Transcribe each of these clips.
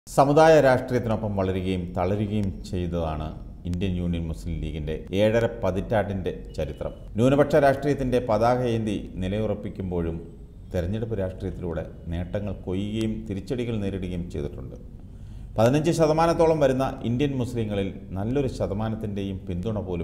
സമുദായ രാഷ്ട്രീയത്തിനൊപ്പം വളരുകയും തളരുകയും ചെയ്തതാണ് ഇന്ത്യൻ യൂണിയൻ മുസ്ലിം ലീഗിൻ്റെ ഏഴര പതിറ്റാണ്ടിൻ്റെ ചരിത്രം ന്യൂനപക്ഷ രാഷ്ട്രീയത്തിൻ്റെ പതാകയേന്തി നിലയുറപ്പിക്കുമ്പോഴും തെരഞ്ഞെടുപ്പ് രാഷ്ട്രീയത്തിലൂടെ നേട്ടങ്ങൾ കൊയ്യുകയും തിരിച്ചടികൾ നേരിടുകയും ചെയ്തിട്ടുണ്ട് പതിനഞ്ച് ശതമാനത്തോളം വരുന്ന ഇന്ത്യൻ മുസ്ലിങ്ങളിൽ നല്ലൊരു ശതമാനത്തിൻ്റെയും പിന്തുണ പോലും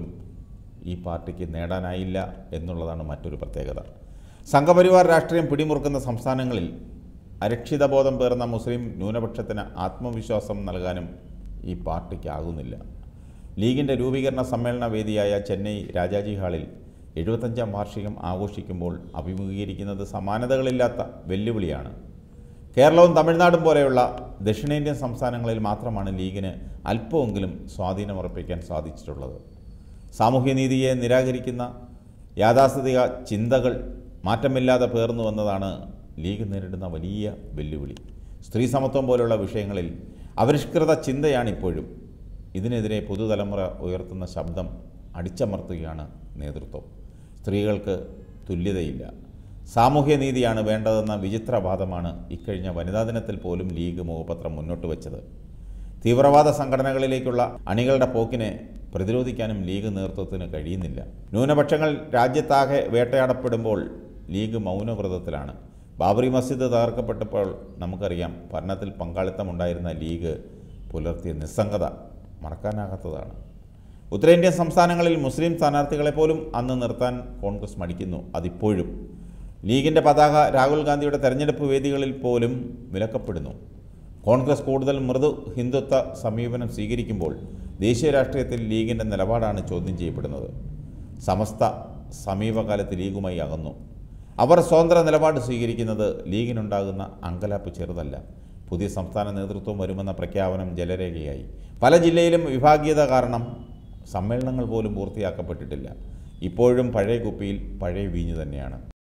ഈ പാർട്ടിക്ക് നേടാനായില്ല എന്നുള്ളതാണ് മറ്റൊരു പ്രത്യേകത സംഘപരിവാർ രാഷ്ട്രീയം പിടിമുറുക്കുന്ന സംസ്ഥാനങ്ങളിൽ അരക്ഷിതബോധം പേർന്ന മുസ്ലിം ന്യൂനപക്ഷത്തിന് ആത്മവിശ്വാസം നൽകാനും ഈ പാർട്ടിക്കാകുന്നില്ല ലീഗിൻ്റെ രൂപീകരണ സമ്മേളന വേദിയായ ചെന്നൈ രാജാജി ഹാളിൽ എഴുപത്തഞ്ചാം വാർഷികം ആഘോഷിക്കുമ്പോൾ അഭിമുഖീകരിക്കുന്നത് സമാനതകളില്ലാത്ത വെല്ലുവിളിയാണ് കേരളവും തമിഴ്നാടും പോലെയുള്ള ദക്ഷിണേന്ത്യൻ സംസ്ഥാനങ്ങളിൽ മാത്രമാണ് ലീഗിന് അല്പമെങ്കിലും സ്വാധീനമുറപ്പിക്കാൻ സാധിച്ചിട്ടുള്ളത് സാമൂഹ്യനീതിയെ നിരാകരിക്കുന്ന യാഥാസ്ഥിതിക ചിന്തകൾ മാറ്റമില്ലാതെ പേർന്നു വന്നതാണ് ലീഗ് നേരിടുന്ന വലിയ വെല്ലുവിളി സ്ത്രീ സമത്വം പോലുള്ള വിഷയങ്ങളിൽ അപരിഷ്കൃത ചിന്തയാണിപ്പോഴും ഇതിനെതിരെ പുതുതലമുറ ഉയർത്തുന്ന ശബ്ദം അടിച്ചമർത്തുകയാണ് നേതൃത്വം സ്ത്രീകൾക്ക് തുല്യതയില്ല സാമൂഹ്യനീതിയാണ് വേണ്ടതെന്ന വിചിത്രവാദമാണ് ഇക്കഴിഞ്ഞ വനിതാ ദിനത്തിൽ പോലും ലീഗ് മുഖപത്രം മുന്നോട്ട് വച്ചത് തീവ്രവാദ സംഘടനകളിലേക്കുള്ള അണികളുടെ പോക്കിനെ പ്രതിരോധിക്കാനും ലീഗ് നേതൃത്വത്തിന് കഴിയുന്നില്ല ന്യൂനപക്ഷങ്ങൾ രാജ്യത്താകെ വേട്ടയാടപ്പെടുമ്പോൾ ലീഗ് മൗനവ്രതത്തിലാണ് ബാബറി മസ്ജിദ് തകർക്കപ്പെട്ടപ്പോൾ നമുക്കറിയാം ഭരണത്തിൽ പങ്കാളിത്തമുണ്ടായിരുന്ന ലീഗ് പുലർത്തിയ നിസ്സംഗത മറക്കാനാകാത്തതാണ് ഉത്തരേന്ത്യൻ സംസ്ഥാനങ്ങളിൽ മുസ്ലിം സ്ഥാനാർത്ഥികളെ പോലും അന്ന് നിർത്താൻ കോൺഗ്രസ് മടിക്കുന്നു അതിപ്പോഴും ലീഗിൻ്റെ പതാക രാഹുൽ ഗാന്ധിയുടെ തെരഞ്ഞെടുപ്പ് വേദികളിൽ പോലും വിലക്കപ്പെടുന്നു കോൺഗ്രസ് കൂടുതൽ മൃദു ഹിന്ദുത്വ സമീപനം സ്വീകരിക്കുമ്പോൾ ദേശീയ രാഷ്ട്രീയത്തിൽ ലീഗിൻ്റെ നിലപാടാണ് ചോദ്യം ചെയ്യപ്പെടുന്നത് സമസ്ത സമീപകാലത്ത് ലീഗുമായി അകന്നു അവർ സ്വതന്ത്ര നിലപാട് സ്വീകരിക്കുന്നത് ലീഗിനുണ്ടാകുന്ന അങ്കലാപ്പ് ചെറുതല്ല പുതിയ സംസ്ഥാന നേതൃത്വം വരുമെന്ന പ്രഖ്യാപനം ജലരേഖയായി പല ജില്ലയിലും വിഭാഗീയത കാരണം സമ്മേളനങ്ങൾ പോലും പൂർത്തിയാക്കപ്പെട്ടിട്ടില്ല ഇപ്പോഴും പഴയ കുപ്പിയിൽ പഴയ വീഞ്ഞ് തന്നെയാണ്